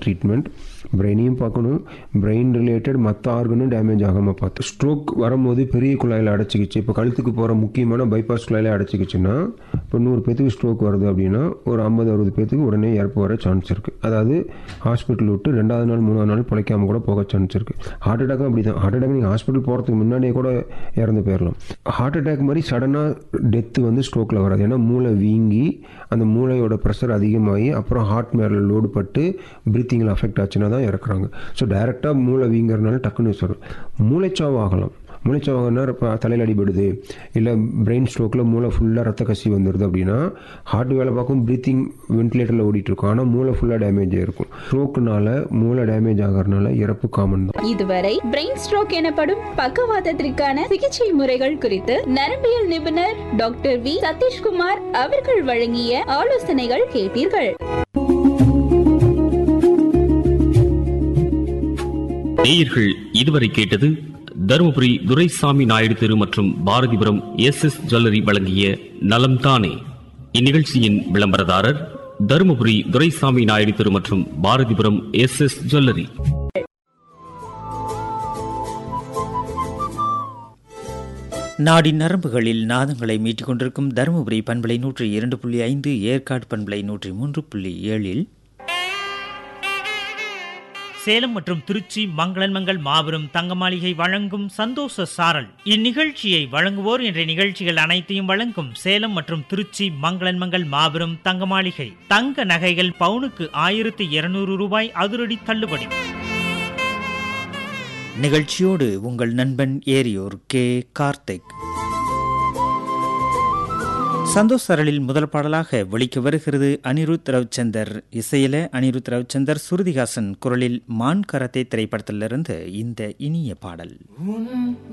treatment பிரெயினையும் பார்க்கணும் brain related மற்ற ஆர்கனும் damage ஆகாமல் பார்த்து ஸ்ட்ரோக் வரும்போது பெரிய குழாயில் அடைச்சிக்கிச்சு இப்போ கழுத்துக்கு போகிற முக்கியமான பைபாஸ் குழாயில் அடைச்சிக்கிச்சுன்னா இப்போ நூறு பேத்துக்கு ஸ்ட்ரோக் வருது அப்படின்னா ஒரு ஐம்பது அறுபது பேத்துக்கு உடனே இறப்பு வர சான்ஸ் இருக்குது அதாவது ஹாஸ்பிட்டல் விட்டு ரெண்டாவது நாள் மூணாவது நாள் பிழைக்காம கூட போக சான்ஸ் இருக்குது ஹார்ட் அட்டாக்கும் அப்படி தான் ஹார்ட் அட்டாக் நீங்கள் ஹாஸ்பிட்டல் போகிறதுக்கு முன்னாடியே கூட இறந்து போயிடலாம் ஹார்ட் அட்டாக் மாதிரி சடனாக டெத்து வந்து ஸ்ட்ரோக்கில் வராது ஏன்னா மூளை வீங்கி அந்த மூளையோட ப்ரெஷர் அதிகமாகி அப்புறம் ஹார்ட் மேலே லோடு பட்டு ப்ரீத்திங்கில் அஃபெக்ட் ஆச்சுன்னா தான் இறக்குறாங்க ஸோ டைரெக்டாக மூளை வீங்கிறதுனால டக்குன்னு சொல்கிறோம் மூளைச்சாவு ஆகலாம் மூளைச்சாவுன்னா இப்போ தலையில் அடிபடுது இல்லை பிரெயின் ஸ்ட்ரோக்கில் மூளை ஃபுல்லாக ரத்த கசி வந்துடுது அப்படின்னா ஹார்ட் வேலை பார்க்கும் ப்ரீத்திங் வென்டிலேட்டரில் ஓடிட்டுருக்கும் ஆனால் மூளை ஃபுல்லாக டேமேஜ் ஆகிருக்கும் ஸ்ட்ரோக்குனால மூளை டேமேஜ் ஆகிறதுனால இறப்பு காமன் தான் இதுவரை பிரெயின் ஸ்ட்ரோக் எனப்படும் பக்கவாதத்திற்கான சிகிச்சை முறைகள் குறித்து நரம்பியல் நிபுணர் டாக்டர் வி சதீஷ்குமார் அவர்கள் வழங்கிய ஆலோசனைகள் கேட்டீர்கள் நேயர்கள் இதுவரை கேட்டது தருமபுரி துரைசாமி நாயுடு தெரு மற்றும் பாரதிபுரம் எஸ் எஸ் ஜுவல்லரி வழங்கிய நலம் தானே இந்நிகழ்ச்சியின் விளம்பரதாரர் தருமபுரி துரைசாமி நாயுடு தெரு மற்றும் பாரதிபுரம் எஸ் எஸ் ஜுவல்லரி நாடின் நரம்புகளில் நாதங்களை மீட்டிக் கொண்டிருக்கும் தருமபுரி பண்பலை நூற்றி இரண்டு புள்ளி ஐந்து ஏற்காடு பண்பலை நூற்றி மூன்று புள்ளி ஏழில் சேலம் மற்றும் திருச்சி மங்களன்மங்கள் மாபெரும் தங்க மாளிகை வழங்கும் சந்தோஷ சாரல் இந்நிகழ்ச்சியை வழங்குவோர் என்ற நிகழ்ச்சிகள் அனைத்தையும் வழங்கும் சேலம் மற்றும் திருச்சி மங்களன்மங்கள் மாபெரும் தங்க மாளிகை தங்க நகைகள் பவுனுக்கு ஆயிரத்தி இருநூறு ரூபாய் அதிரடி தள்ளுபடி நிகழ்ச்சியோடு உங்கள் நண்பன் ஏரியோர் கே கார்த்திக் சந்தோஷ் சரளில் முதல் பாடலாக ஒழிக்க வருகிறது அனிருத் ரவிச்சந்தர் இசையில அனிருத் ரவிச்சந்தர் சுருதிகாசன் குரலில் மான் கரத்தை திரைப்படத்திலிருந்து இந்த இனிய பாடல்